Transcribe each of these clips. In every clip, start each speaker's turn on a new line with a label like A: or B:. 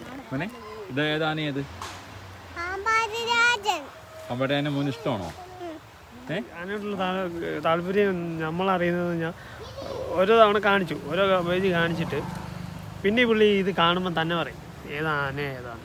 A: മോനെ ഇത് ഏതാണ് ഏത്
B: പാമ്പാരിരാജൻ
A: അവിടെ അതിനെ മോന് ഇഷ്ടമാണോ ഏ
C: അതിനോടുള്ള താ- താല്പര്യം നമ്മൾ അറിയുന്നത് ഞാൻ ഓരോ തവണ കാണിച്ചു ഓരോ പേജ് കാണിച്ചിട്ട് പിന്നെ ഈ പുള്ളി ഇത് കാണുമ്പോൾ തന്നെ പറയും ഏതാണ് ഏതാണ്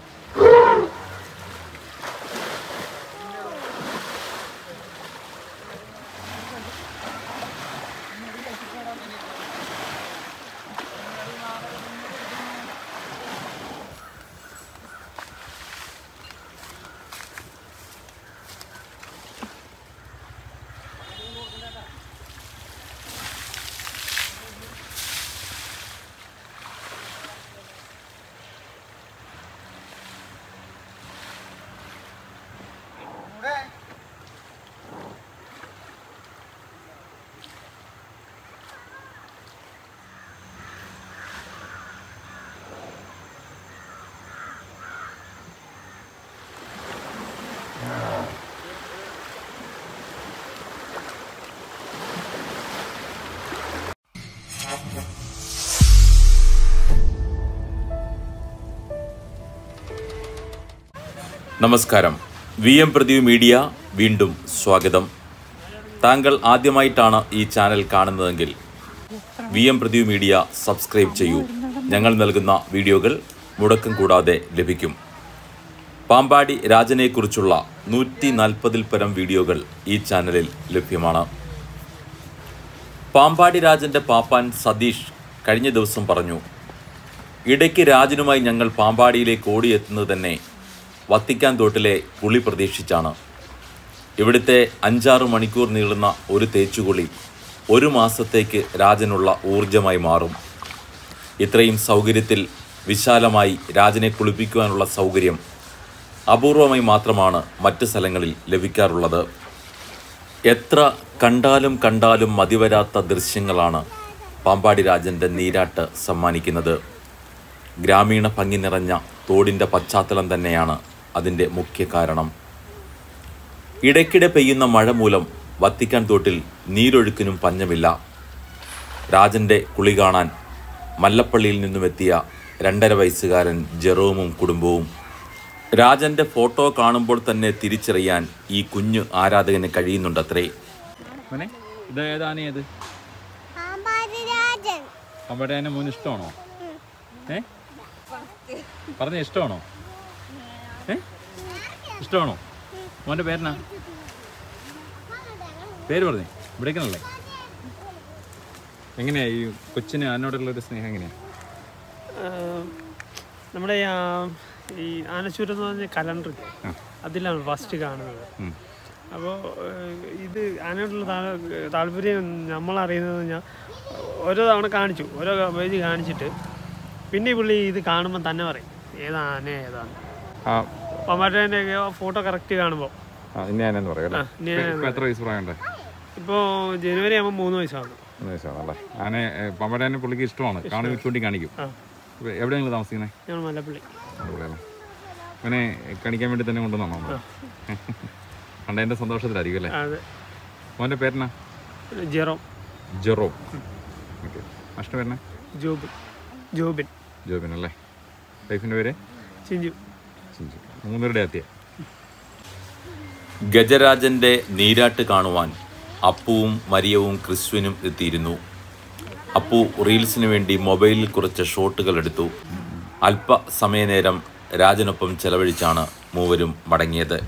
D: നമസ്കാരം വി എം പ്രദീപ് മീഡിയ വീണ്ടും സ്വാഗതം താങ്കൾ ആദ്യമായിട്ടാണ് ഈ ചാനൽ കാണുന്നതെങ്കിൽ V M Pradeep media subscribe ചെയ്യൂ ഞങ്ങൾ നൽകുന്ന വീഡിയോകൾ മുടക്കം കൂടാതെ ലഭിക്കും പാമ്പാടി രാജനെക്കുറിച്ചുള്ള നൂറ്റി നാൽപ്പതിൽ പരം വീഡിയോകൾ ഈ ചാനലിൽ ലഭ്യമാണ് പാമ്പാടി രാജന്റെ പാപ്പാൻ സതീഷ് കഴിഞ്ഞ ദിവസം പറഞ്ഞു ഇടയ്ക്ക് രാജനുമായി ഞങ്ങൾ പാമ്പാടിയിലേക്ക് ഓടിയെത്തുന്നത് തന്നെ വത്തിക്കാൻ തോട്ടിലെ കുളി പ്രതീക്ഷിച്ചാണ് ഇവിടുത്തെ അഞ്ചാറ് മണിക്കൂർ നീളുന്ന ഒരു തേച്ചുകുളി ഒരു മാസത്തേക്ക് രാജനുള്ള ഊർജമായി മാറും ഇത്രയും സൗകര്യത്തിൽ വിശാലമായി രാജനെ കുളിപ്പിക്കുവാനുള്ള സൗകര്യം അപൂർവമായി മാത്രമാണ് മറ്റ് സ്ഥലങ്ങളിൽ ലഭിക്കാറുള്ളത് എത്ര കണ്ടാലും കണ്ടാലും മതിവരാത്ത ദൃശ്യങ്ങളാണ് പാമ്പാടി രാജൻ്റെ നീരാട്ട് സമ്മാനിക്കുന്നത് ഗ്രാമീണ ഭംഗി നിറഞ്ഞ തോടിൻ്റെ പശ്ചാത്തലം തന്നെയാണ് അതിൻ്റെ മുഖ്യ കാരണം ഇടയ്ക്കിടെ പെയ്യുന്ന മഴ മൂലം വത്തിക്കാൻ തോട്ടിൽ നീരൊഴുക്കിനും പഞ്ഞമില്ല രാജൻ്റെ കുളി കാണാൻ മല്ലപ്പള്ളിയിൽ നിന്നുമെത്തിയ രണ്ടര വയസ്സുകാരൻ ജെറോമും കുടുംബവും രാജൻ്റെ ഫോട്ടോ കാണുമ്പോൾ തന്നെ തിരിച്ചറിയാൻ ഈ കുഞ്ഞു ആരാധകന് കഴിയുന്നുണ്ടത്രേ
A: മോനെ ഇത് ഏതാണ് ഏത്
B: പാമ്പാരിരാജൻ
A: അവിടെ അതിനെ മോന് ഇഷ്ടമാണോ ഏ പറഞ്ഞ ഇഷ്ടമാണോ ഏ ഇഷ്ടമാണോ മോൻ്റെ പേരെന്നാ പേര് പറഞ്ഞേ ഇവിടേക്കനല്ലേ എങ്ങനെയാ ഈ കൊച്ചിന് അതിനോടുള്ള ഒരു സ്നേഹം എങ്ങനെയാ
C: ആഹ് നമ്മുടെ ഈ, ആ- ഈ ആനച്ചൂരം എന്ന് പറഞ്ഞ കലണ്ടർ അതിലാണ് ഫസ്റ്റ് കാണുന്നത്
A: ഉം.
C: അപ്പോൾ ഇത് അതിനോടുള്ള താ- താല്പര്യം നമ്മൾ അറിയുന്നത് ഞാൻ ഓരോ തവണ കാണിച്ചു ഓരോ പേജ് കാണിച്ചിട്ട് പിന്നെ ഈ പുള്ളി ഇത് കാണുമ്പോൾ തന്നെ പറയും ഏതാണ് ഏതാണ്
A: ആ
C: പമ്പാട്ടേൻ്റെ ഫോട്ടോ കറക്റ്റ് കാണുമ്പോൾ
A: ആ ഇനി ഞാനെന്ന് പറയാം
C: ആ,
A: അല്ലേ
C: ഇനി
A: ഇപ്പൊ എത്ര വയസ്സ് പ്രായമുണ്ട്
C: ഇപ്പോൾ ജനുവരി ആകുമ്പോൾ മൂന്ന് വയസ്സാണ്
A: മൂന്ന് വയസ്സാണല്ലേ ആനെ പമ്പടേനെ പുള്ളിക്ക് ഇഷ്ടമാണ് കാണി ചൂണ്ടിക്കാണിക്കും
C: ആ
A: ഇപ്പൊ എവിടെ നിങ്ങൾ താമസിക്കുന്നത്
C: ഞങ്ങൾ മല്ലപ്പള്ളി
A: അടിപൊളിയല്ലേ ഇവനെ കാണിക്കാൻ വേണ്ടി തന്നെ കൊണ്ടുവന്നോ നമ്മൾ കണ്ടതിന്റെ സന്തോഷത്തിലായിരിക്കും അല്ലേ
C: അതെ
A: മോൻ്റെ പേരെന്നാ
C: ജെറോ
A: ജെറോ ഓക്കെ അഷ്ട പേരെന്നാ
C: ജോബിൻ ജോബിൻ
A: ജോബിൻ അല്ലേ വൈഫിൻ്റെ പേര്
C: ചിഞ്ചു
A: ചിഞ്ചു മൂന്നരുടെ എത്തിയ
D: ഗജരാജന്റെ നീരാട്ട് കാണുവാൻ അപ്പുവും മരിയവും ക്രിസ്തുവിനും എത്തിയിരുന്നു അപ്പു റീൽസിന് വേണ്ടി മൊബൈലിൽ കുറച്ച് ഷോട്ടുകൾ എടുത്തു അല്പസമയനേരം രാജനൊപ്പം ചെലവഴിച്ചാണ് മൂവരും മടങ്ങിയത്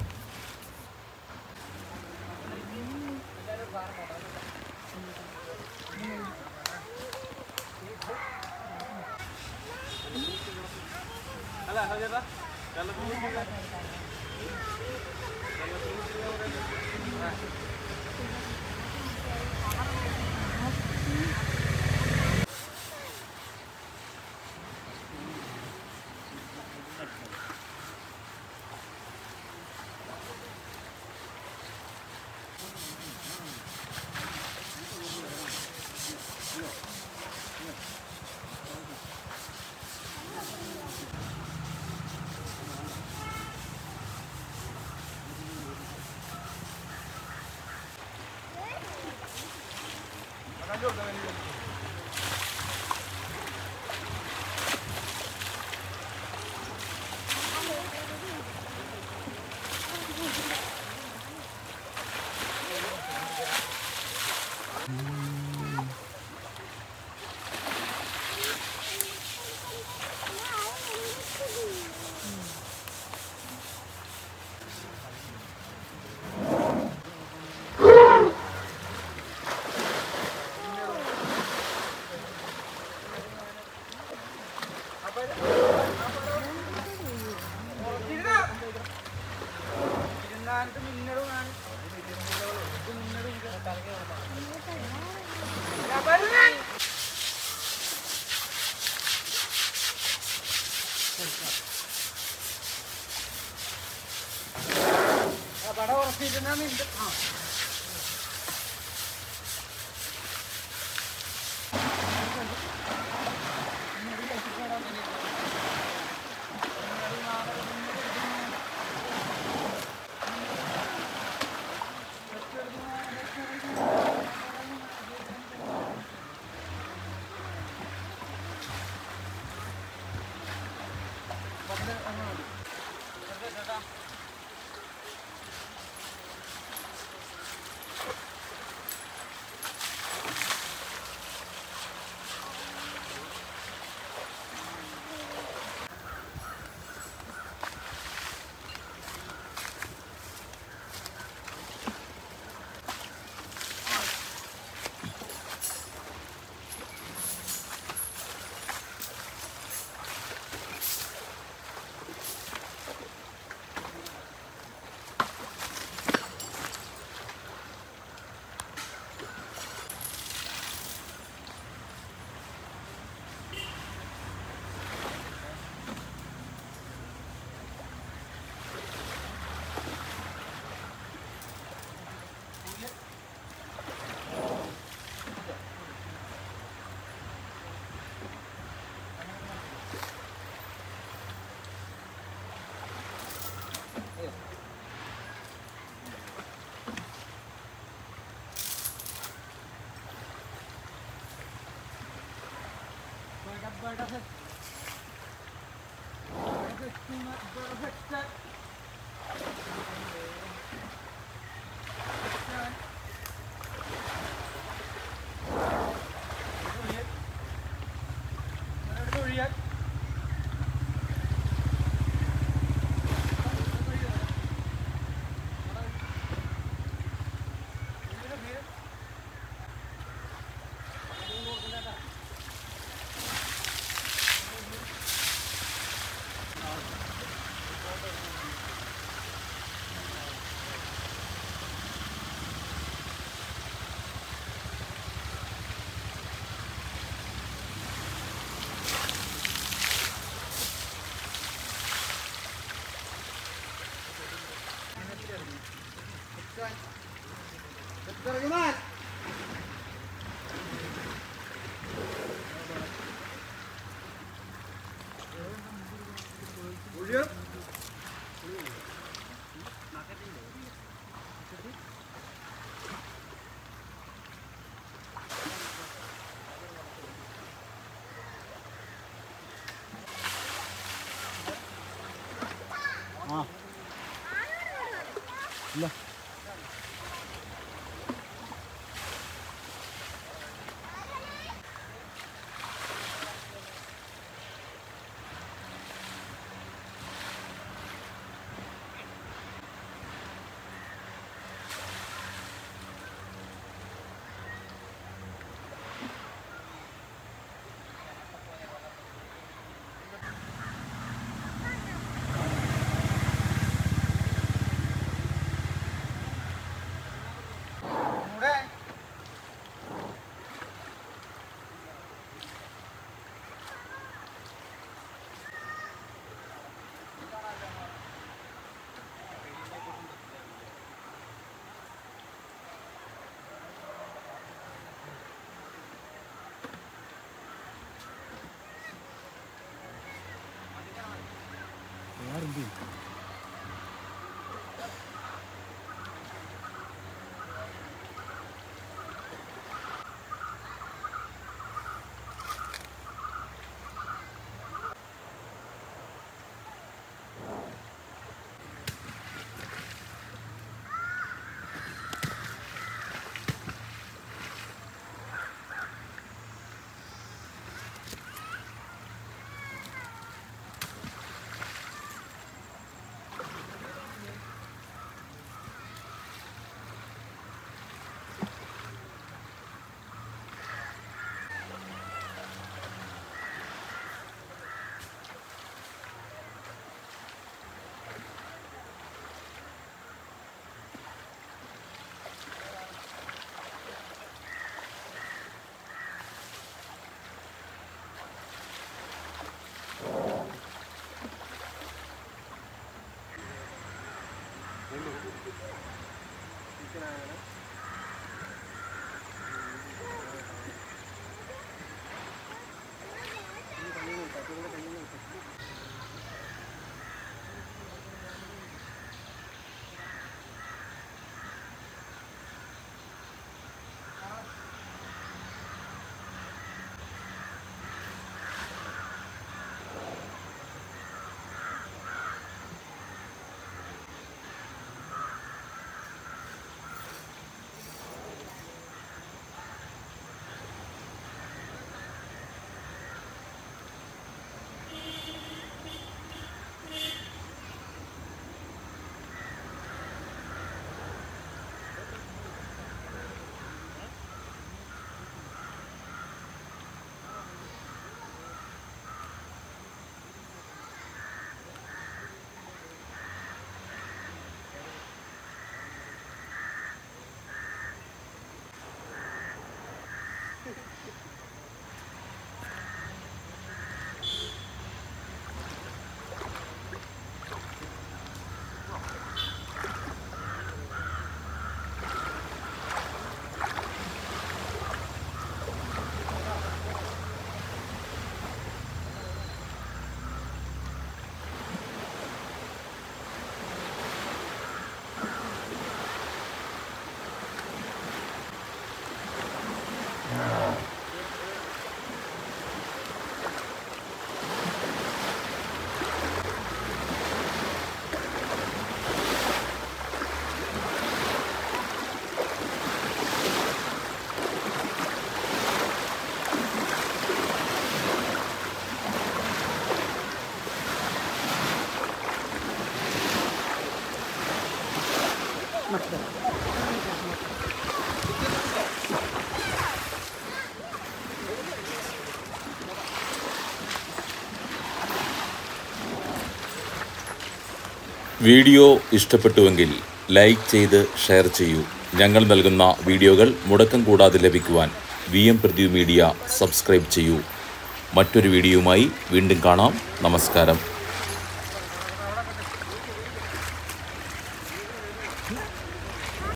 D: വീഡിയോ ഇഷ്ടപ്പെട്ടുവെങ്കിൽ ലൈക്ക് ചെയ്ത് ഷെയർ ചെയ്യൂ ഞങ്ങൾ നൽകുന്ന വീഡിയോകൾ മുടക്കം കൂടാതെ ലഭിക്കുവാൻ V M Pradeep media subscribe ചെയ്യൂ മറ്റൊരു വീഡിയോയുമായി വീണ്ടും കാണാം നമസ്കാരം